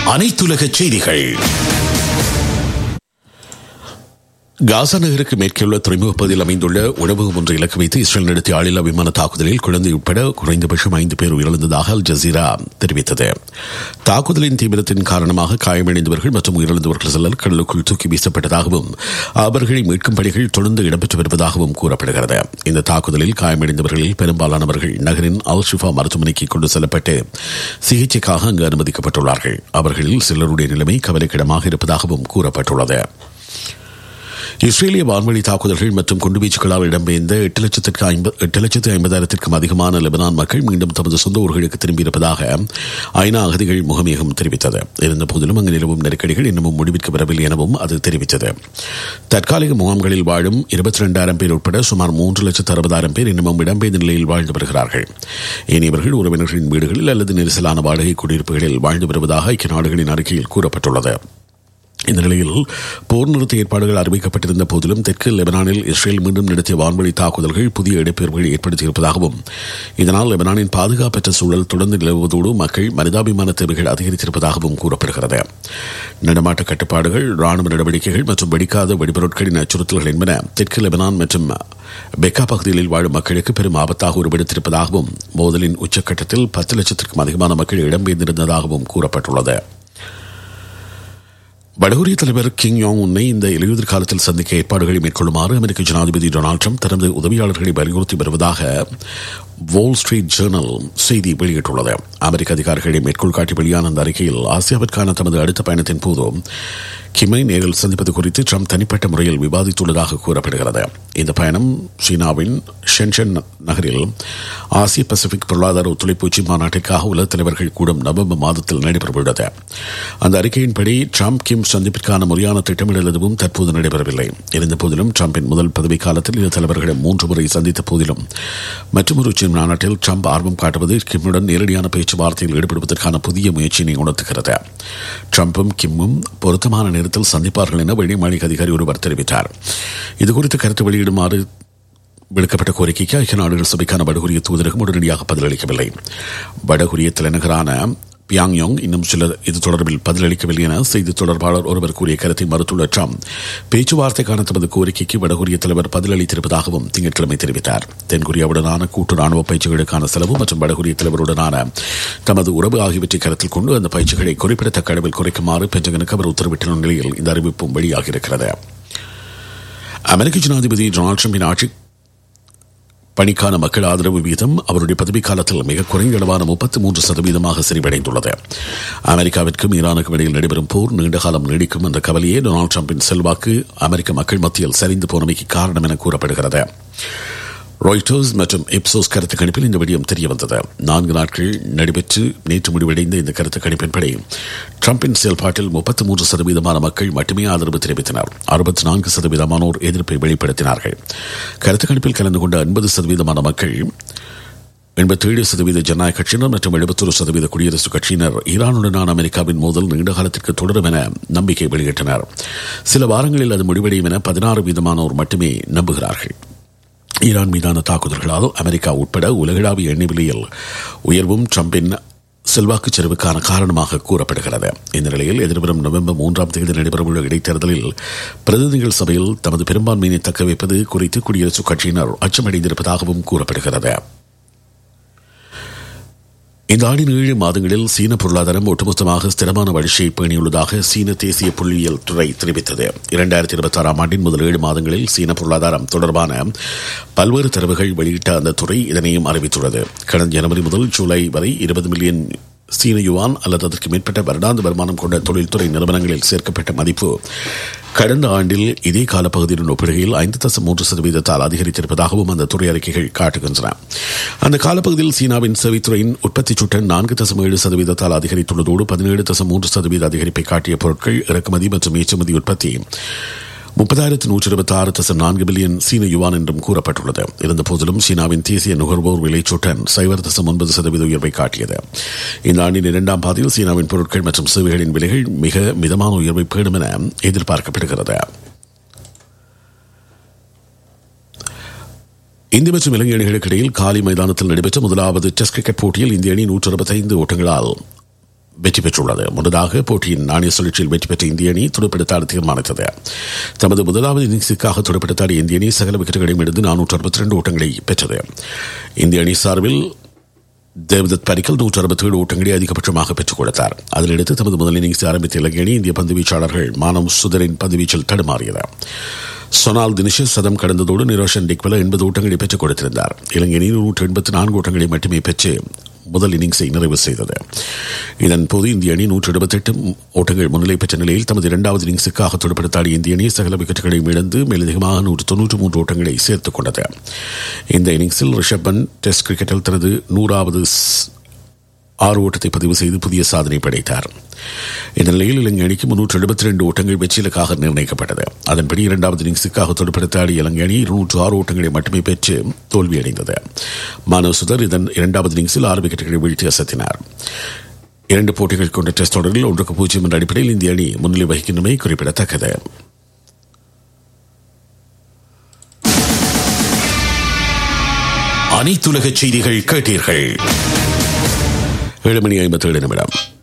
அனைத்துலக செய்திகள் காசா நகருக்கு மேற்குள்ள துறைமுக பகுதியில் அமைந்துள்ள உணவகம் ஒன்றை இலக்கு வைத்து இஸ்ரேல் நடத்திய ஆளில்லா விமான தாக்குதலில் குழந்தை உட்பட குறைந்தபட்சம் ஐந்து பேர் உயிரிழந்ததாக அல் ஜசீரா தெரிவித்தது தாக்குதலின் தீவிரத்தின் காரணமாக காயமடைந்தவர்கள் மற்றும் உயிரிழந்தவர்கள் சிலர் கடலுக்குள் தூக்கி வீசப்பட்டதாகவும் அவர்களை மீட்கும் பணிகள் தொடர்ந்து இடம்பெற்று வருவதாகவும் கூறப்படுகிறது இந்த தாக்குதலில் காயமடைந்தவர்களில் பெரும்பாலானவர்கள் நகரின் அல் ஷிஃபா மருத்துவமனைக்கு கொண்டு செல்லப்பட்டு சிகிச்சைக்காக அங்கு அனுமதிக்கப்பட்டுள்ளார்கள் அவர்களில் சிலருடைய நிலைமை கவலைக்கிடமாக இருப்பதாகவும் கூறப்பட்டுள்ளது இஸ்ரேலிய வான்வழி தாக்குதல்கள் மற்றும் குண்டுவீச்சுகளால் இடம்பெயர்ந்த எட்டு லட்சத்திற்கு எட்டு லட்சத்து ஐம்பதாயிரத்திற்கும் அதிகமான லெபனான் மக்கள் மீண்டும் தமது சொந்த ஊர்களுக்கு திரும்பியிருப்பதாக ஐநா அகதிகள் முகமையகம் தெரிவித்தது இருந்த போதிலும் அங்கு நிலவும் நெருக்கடிகள் இன்னமும் முடிவிற்கு வரவில்லை எனவும் அது தெரிவித்தது தற்காலிக முகாம்களில் வாழும் இருபத்தி ரெண்டாயிரம் பேர் உட்பட சுமார் மூன்று லட்சத்து அறுபதாயிரம் பேர் இன்னமும் இடம்பெயர்ந்த நிலையில் வாழ்ந்து வருகிறார்கள் இனியவர்கள் உறவினர்களின் வீடுகளில் அல்லது நெரிசலான வாடகை குடியிருப்புகளில் வாழ்ந்து வருவதாக ஐக்கிய நாடுகளின் அறிக்கையில் கூறப்பட்டுள்ளது இந்த நிலையில் போர் நிறுத்த ஏற்பாடுகள் அறிவிக்கப்பட்டிருந்த போதிலும் தெற்கு லெபனானில் இஸ்ரேல் மீண்டும் நடத்திய வான்வழி தாக்குதல்கள் புதிய இடப்பெயர்வுகளை ஏற்படுத்தியிருப்பதாகவும் இதனால் லெபனானின் பாதுகாப்பற்ற சூழல் தொடர்ந்து நிலவுவதோடு மக்கள் மனிதாபிமான தேவைகள் அதிகரித்திருப்பதாகவும் கூறப்படுகிறது நடமாட்ட கட்டுப்பாடுகள் ராணுவ நடவடிக்கைகள் மற்றும் வெடிக்காத வெடிபொருட்களின் அச்சுறுத்தல்கள் என்பன தெற்கு லெபனான் மற்றும் பெக்கா பகுதிகளில் வாழும் மக்களுக்கு பெரும் ஆபத்தாக உருவெடுத்திருப்பதாகவும் மோதலின் உச்சக்கட்டத்தில் பத்து லட்சத்திற்கும் அதிகமான மக்கள் இடம்பெயர்ந்திருந்ததாகவும் கூறப்பட்டுள்ளது வடகொரிய தலைவர் கிங் யோங் உன்னை இந்த இலையுதிர் காலத்தில் சந்திக்க ஏற்பாடுகளை மேற்கொள்ளுமாறு அமெரிக்க ஜனாதிபதி டொனால்டு ட்ரம்ப் தனது உதவியாளர்களை வலியுறுத்தி வருவதாக வால் ஸ்ட்ரீட் ஜேர்னல் செய்தி வெளியிட்டுள்ளது அமெரிக்க அதிகாரிகளை மேற்கோள் காட்டி வெளியான அந்த அறிக்கையில் ஆசியாவிற்கான தமது அடுத்த பயணத்தின் போது கிமை நேரில் சந்திப்பது குறித்து ட்ரம்ப் தனிப்பட்ட முறையில் விவாதித்துள்ளதாக கூறப்படுகிறது இந்த பயணம் சீனாவின் ஷென்ஷன் நகரில் ஆசிய பசிபிக் பொருளாதார ஒத்துழைப்பு உச்சி மாநாட்டிற்காக உலக தலைவர்கள் கூடும் நவம்பர் மாதத்தில் நடைபெறவுள்ளது அந்த அறிக்கையின்படி ட்ரம்ப் கிம் சந்திப்பிற்கான முறையான திட்டமிடல் எதுவும் தற்போது நடைபெறவில்லை இருந்தபோதிலும் ட்ரம்பின் முதல் பதவி காலத்தில் இரு தலைவர்களை மூன்று முறை சந்தித்த போதிலும் மற்றொரு உச்சி மாநாட்டில் ட்ரம்ப் ஆர்வம் காட்டுவது கிம்முடன் நேரடியான பேச்சுவார்த்தையில் ஈடுபடுவதற்கான புதிய முயற்சியினை உணர்த்துகிறது ட்ரம்பும் கிம்மும் பொருத்தமான நேரத்தில் சந்திப்பார்கள் என வெளி மாளிகை அதிகாரி ஒருவர் தெரிவித்தார் இதுகுறித்து கருத்து வெளியிடுமாறு விடுக்கப்பட்ட கோரிக்கைக்கு ஐக்கிய நாடுகள் சபைக்கான வடகொரிய தூதரகம் உடனடியாக பதிலளிக்கவில்லை வடகொரிய தலைநகரான பியாங்யோங் இன்னும் சிலர் இது தொடர்பில் பதிலளிக்கவில்லை என செய்தி தொடர்பாளர் ஒருவர் கூறிய கருத்தை மறுத்துள்ள ட்ரம்ப் பேச்சுவார்த்தைக்கான தமது கோரிக்கைக்கு வடகொரிய தலைவர் பதிலளித்திருப்பதாகவும் திங்கட்கிழமை தெரிவித்தார் தென்கொரியாவுடனான கூட்டு ராணுவ பயிற்சிகளுக்கான செலவு மற்றும் வடகொரிய தலைவருடனான தமது உறவு ஆகியவற்றை கருத்தில் கொண்டு அந்த பயிற்சிகளை குறிப்பிடத்தக்க அளவில் குறைக்குமாறு பெஞ்சகனுக்கு அவர் உத்தரவிட்டுள்ள நிலையில் இந்த அறிவிப்பும் வெளியாகியிருக்கிறது அமெரிக்க ஜனாதிபதி டொனால்டு ட்ரம்பின் ஆட்சி பணிக்கான மக்கள் ஆதரவு வீதம் அவருடைய பதவி காலத்தில் மிக குறைந்த அளவான முப்பத்தி மூன்று சதவீதமாக சரிவடைந்துள்ளது அமெரிக்காவிற்கும் ஈரானுக்கும் இடையில் நடைபெறும் போர் நீண்ட காலம் நீடிக்கும் என்ற கவலையே டொனால்டு டிரம்பின் செல்வாக்கு அமெரிக்க மக்கள் மத்தியில் சரிந்து போனமைக்கு காரணம் என கூறப்படுகிறது ராய்டர்ஸ் மற்றும் எப்சோஸ் கருத்து கணிப்பில் இந்த விடயம் தெரிய வந்தது நான்கு நாட்கள் நடைபெற்று நேற்று முடிவடைந்த இந்த கருத்து கணிப்பின்படி டிரம்பின் செயல்பாட்டில் முப்பத்தி மூன்று சதவீதமான மக்கள் மட்டுமே ஆதரவு தெரிவித்தனர் அறுபத்தி நான்கு சதவீதமானோர் எதிர்ப்பை வெளிப்படுத்தினார்கள் கருத்து கணிப்பில் கலந்து கொண்ட எண்பது சதவீதமான மக்கள் எண்பத்தேழு சதவீத ஜனநாயக கட்சியினர் மற்றும் எழுபத்தொரு சதவீத குடியரசுக் கட்சியினர் ஈரானுடனான அமெரிக்காவின் மோதல் நீண்ட காலத்திற்கு தொடரும் என நம்பிக்கை வெளியிட்டனர் சில வாரங்களில் அது முடிவடையும் என பதினாறு வீதமானோர் மட்டுமே நம்புகிறார்கள் ஈரான் மீதான தாக்குதல்களால் அமெரிக்கா உட்பட உலகளாவிய எண்ணெய் விலையில் உயர்வும் ட்ரம்பின் செல்வாக்கு செறிவுக்கான காரணமாக கூறப்படுகிறது இந்த நிலையில் எதிர்வரும் நவம்பர் மூன்றாம் தேதி நடைபெறவுள்ள இடைத்தேர்தலில் பிரதிநிதிகள் சபையில் தமது பெரும்பான்மையினை தக்க வைப்பது குறித்து குடியரசுக் கட்சியினர் அச்சமடைந்திருப்பதாகவும் கூறப்படுகிறது இந்த ஆண்டின் ஏழு மாதங்களில் சீன பொருளாதாரம் ஒட்டுமொத்தமாக ஸ்திரமான வளர்ச்சியை பேணியுள்ளதாக சீன தேசிய புள்ளியியல் துறை தெரிவித்தது இரண்டாயிரத்தி இருபத்தி ஆறாம் ஆண்டின் முதல் ஏழு மாதங்களில் சீன பொருளாதாரம் தொடர்பான பல்வேறு தரவுகள் வெளியிட்ட அந்த துறை இதனையும் அறிவித்துள்ளது கடந்த ஜனவரி முதல் ஜூலை வரை இருபது மில்லியன் சீன யுவான் அல்லது அதற்கு மேற்பட்ட வருடாந்த வருமானம் கொண்ட தொழில்துறை நிறுவனங்களில் சேர்க்கப்பட்ட மதிப்பு கடந்த ஆண்டில் இதே காலப்பகுதியுடன் ஒப்பிடுகையில் ஐந்து தசம் மூன்று சதவீதத்தால் அதிகரித்திருப்பதாகவும் அந்த துறை அறிக்கைகள் காட்டுகின்றன அந்த காலப்பகுதியில் சீனாவின் சேவைத்துறையின் உற்பத்தி சுட்டன் நான்கு தசம் ஏழு சதவீதத்தால் அதிகரித்துள்ளதோடு பதினேழு தசம் மூன்று சதவீத அதிகரிப்பை காட்டிய பொருட்கள் இறக்குமதி மற்றும் ஏற்றுமதி உற்பத்தி முப்பதாயிரத்து நூற்றி இருபத்தி ஆறு தசம் நான்கு பில்லியன் சீன யுவான் என்றும் கூறப்பட்டுள்ளது இருந்தபோதிலும் சீனாவின் தேசிய நுகர்வோர் விலைச்சுட்டன் சைவர் தசம் ஒன்பது சதவீத உயர்வை காட்டியது இந்த ஆண்டின் இரண்டாம் பாதியில் சீனாவின் பொருட்கள் மற்றும் சேவைகளின் விலைகள் மிக மிதமான உயர்வை பேணும் என எதிர்பார்க்கப்படுகிறது இந்திய மற்றும் இலங்கை அணிகளுக்கு இடையில் காலி மைதானத்தில் நடைபெற்ற முதலாவது டெஸ்ட் கிரிக்கெட் போட்டியில் இந்திய அணி நூற்று அறுபத்தைந்து ஓட்டங்களால் வெற்றி பெற்றுள்ளது முன்னதாக போட்டியின் நாணய சுழற்சியில் வெற்றி பெற்ற இந்திய அணி துடுப்படுத்தாட தீர்மானித்தது தமது முதலாவது இன்னிங்ஸுக்காக துடுப்படுத்தாடிய இந்திய அணி சகல விக்கெட்டுகளையும் எடுத்து நானூற்று அறுபத்தி ரெண்டு ஓட்டங்களை பெற்றது இந்திய அணி சார்பில் தேவதத் பரிக்கல் நூற்று அறுபத்தி ஏழு ஓட்டங்களை அதிகபட்சமாக பெற்றுக் கொடுத்தார் அதனையடுத்து தமது முதல் இன்னிங்ஸை ஆரம்பித்த இலங்கை அணி இந்திய பந்து வீச்சாளர்கள் மானவ் சுதரின் பந்து வீச்சில் தடுமாறியது சொனால் தினிஷ் சதம் கடந்ததோடு நிரோஷன் டிக்வல எண்பது ஓட்டங்களை பெற்றுக் கொடுத்திருந்தார் இலங்கை அணி நூற்று எண்பத்தி நான்கு ஓட்டங்களை மட்டுமே பெற்று முதல் இன்னிங்ஸை நிறைவு செய்தது இதன்போது இந்திய அணி நூற்று எழுபத்தெட்டு ஓட்டங்கள் முன்னிலை பெற்ற நிலையில் தமது இரண்டாவது இன்னிங்ஸுக்காக துடுப்படுத்தாடிய இந்திய அணி சகல விக்கெட்டுகளையும் இழந்து மேலதிகமாக நூற்று தொன்னூற்று மூன்று ஓட்டங்களை சேர்த்துக் கொண்டது இந்த இன்னிங்ஸில் ரிஷப் பண்ட் டெஸ்ட் கிரிக்கெட்டில் தனது நூறாவது ஆறு ஓட்டத்தை பதிவு செய்து புதிய சாதனை படைத்தார் இந்த நிலையில் இலங்கை அணிக்கு முன்னூற்று எழுபத்தி ரெண்டு ஓட்டங்கள் வெற்றியிலக்காக நிர்ணயிக்கப்பட்டது அதன்படி இரண்டாவது இன்னிங்ஸுக்காக தொடுப்படுத்தாடிய இலங்கை அணி இருநூற்று ஆறு ஓட்டங்களை மட்டுமே பெற்று தோல்வியடைந்தது மானவ் சுதர் இதன் இரண்டாவது இன்னிங்ஸில் ஆறு விக்கெட்டுகளை வீழ்த்தி அசத்தினார் இரண்டு போட்டிகள் கொண்ட டெஸ்ட் தொடரில் ஒன்றுக்கு பூஜ்ஜியம் என்ற அடிப்படையில் இந்திய அணி முன்னிலை வகிக்கின்றமை குறிப்பிடத்தக்கது அனைத்துலக செய்திகள் கேட்டீர்கள் ஏழு மணி ஐம்பத்தி ஏழு நிமிடம்